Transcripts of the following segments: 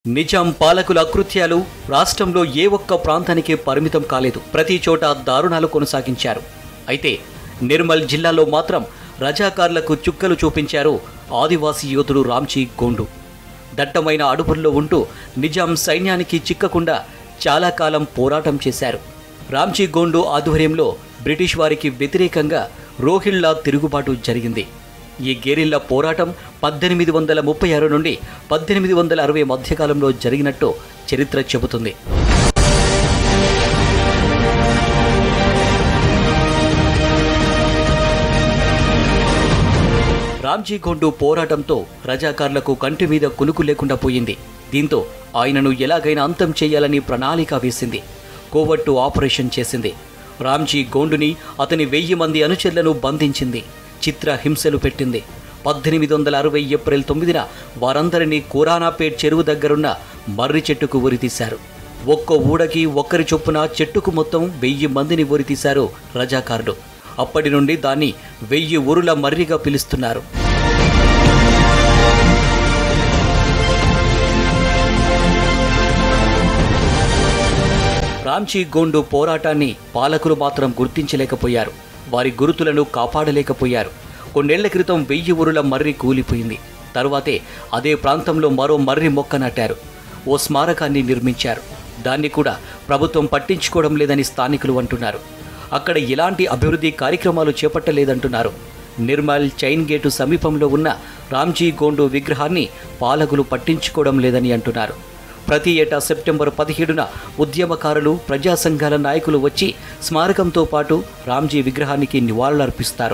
నిజాం పాలకుల అకృత్యాలు రాష్ట్రంలో ఏ ఒక్క ప్రాంతానికి పరిమితం కాలేదు ప్రతి చోట దారుణాలు కొనసాగించారు అయితే నిర్మల్ జిల్లాలో మాత్రం రజాకార్లకు చుక్కలు చూపించారు ఆదివాసీ యోధుడు రామ్జీ గోండు దట్టమైన అడవుల్లో ఉంటూ నిజాం సైన్యానికి చిక్కకుండా చాలా కాలం పోరాటం చేశారు రామ్జీ గోండు ఆధ్వర్యంలో బ్రిటిష్ వారికి వ్యతిరేకంగా రోహిల్లా తిరుగుబాటు జరిగింది ఈ గేరిల్లా పోరాటం పద్దెనిమిది వందల ముప్పై ఆరు నుండి పద్దెనిమిది వందల అరవై మధ్యకాలంలో జరిగినట్టు చరిత్ర చెబుతుంది రామ్జీ గోండు పోరాటంతో రజాకార్లకు కంటి మీద కునుకు లేకుండా పోయింది దీంతో ఆయనను ఎలాగైనా అంతం చేయాలని ప్రణాళిక వేసింది కోవట్టు ఆపరేషన్ చేసింది రామ్జీ గోండుని అతని వెయ్యి మంది అనుచరులను బంధించింది చిత్ర హింసలు పెట్టింది పద్దెనిమిది వందల అరవై ఏప్రిల్ తొమ్మిదిన వారందరినీ కురానాపేట్ చెరువు దగ్గరున్న మర్రి చెట్టుకు ఉరితీశారు ఒక్కో ఊడకి ఒక్కరి చొప్పున చెట్టుకు మొత్తం వెయ్యి మందిని ఉరితీశారు రజాకారులు అప్పటి నుండి దాన్ని వెయ్యి ఊరుల మర్రిగా పిలుస్తున్నారు రామ్జీ గోండు పోరాటాన్ని పాలకులు మాత్రం గుర్తించలేకపోయారు వారి గురుతులను కాపాడలేకపోయారు కొన్నేళ్ల క్రితం వెయ్యి ఊరుల మర్రి కూలిపోయింది తరువాతే అదే ప్రాంతంలో మరో మర్రి మొక్క నాటారు ఓ స్మారకాన్ని నిర్మించారు దాన్ని కూడా ప్రభుత్వం పట్టించుకోవడం లేదని స్థానికులు అంటున్నారు అక్కడ ఎలాంటి అభివృద్ధి కార్యక్రమాలు చేపట్టలేదంటున్నారు నిర్మల్ చైన్ గేటు సమీపంలో ఉన్న రామ్జీ గోండు విగ్రహాన్ని పాలకులు పట్టించుకోవడం లేదని అంటున్నారు ప్రతి ఏటా సెప్టెంబర్ పదిహేడున ఉద్యమకారులు ప్రజా సంఘాల నాయకులు వచ్చి స్మారకంతో పాటు రామ్జీ విగ్రహానికి నివాళులర్పిస్తారు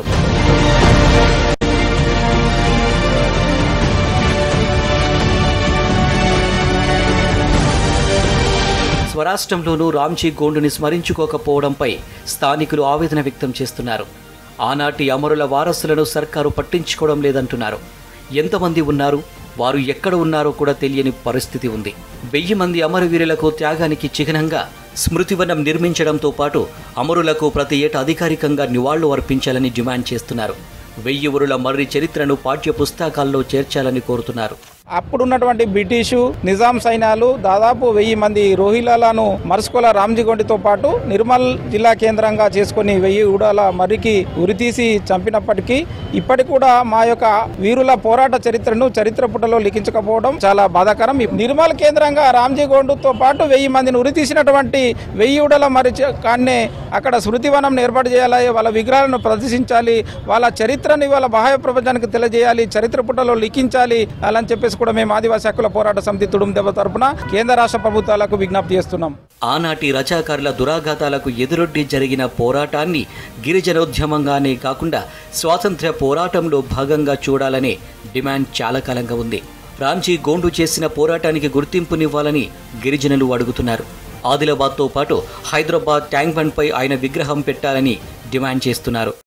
స్వరాష్ట్రంలోనూ రామ్జీ గోండుని స్మరించుకోకపోవడంపై స్థానికులు ఆవేదన వ్యక్తం చేస్తున్నారు ఆనాటి అమరుల వారసులను సర్కారు పట్టించుకోవడం లేదంటున్నారు ఎంతమంది ఉన్నారు వారు ఎక్కడ ఉన్నారో కూడా తెలియని పరిస్థితి ఉంది వెయ్యి మంది అమరవీరులకు త్యాగానికి చిహ్నంగా స్మృతివనం నిర్మించడంతో పాటు అమరులకు ప్రతి ఏటా అధికారికంగా నివాళులు అర్పించాలని డిమాండ్ చేస్తున్నారు వెయ్యి ఊరుల మర్రి చరిత్రను పాఠ్య పుస్తకాల్లో చేర్చాలని కోరుతున్నారు అప్పుడున్నటువంటి బ్రిటిషు నిజాం సైన్యాలు దాదాపు వెయ్యి మంది రోహిలాలను మరుసుకోల రామ్జీగొండితో పాటు నిర్మల్ జిల్లా కేంద్రంగా చేసుకుని వెయ్యి ఊడాల మర్రికి ఉరితీసి చంపినప్పటికీ ఇప్పటికి కూడా మా యొక్క వీరుల పోరాట చరిత్రను చరిత్ర పుటలో లిఖించకపోవడం చాలా బాధాకరం ఈ నిర్మల్ కేంద్రంగా రామ్జీగొండుతో పాటు వెయ్యి మందిని ఉరితీసినటువంటి వెయ్యి ఊడల మరి కాన్నే అక్కడ స్మృతివనం ఏర్పాటు చేయాలి వాళ్ళ విగ్రహాలను ప్రదర్శించాలి వాళ్ళ చరిత్రని వాళ్ళ బాహ్య ప్రపంచానికి తెలియజేయాలి చరిత్ర పుటలో లిఖించాలి అలా అని చెప్పేసి కూడా మేము ఆదివాసీ హక్కుల పోరాట సమితి తుడుం దెబ్బ తరపున కేంద్ర రాష్ట్ర ప్రభుత్వాలకు విజ్ఞప్తి చేస్తున్నాం ఆనాటి రజాకారుల దురాఘాతాలకు ఎదురొడ్డి జరిగిన పోరాటాన్ని గిరిజనోద్యమంగానే కాకుండా స్వాతంత్ర్య పోరాటంలో భాగంగా చూడాలనే డిమాండ్ చాలా కాలంగా ఉంది రామ్జీ గోండు చేసిన పోరాటానికి గుర్తింపునివ్వాలని గిరిజనులు అడుగుతున్నారు ఆదిలాబాద్తో పాటు హైదరాబాద్ ట్యాంక్ బండ్పై ఆయన విగ్రహం పెట్టాలని డిమాండ్ చేస్తున్నారు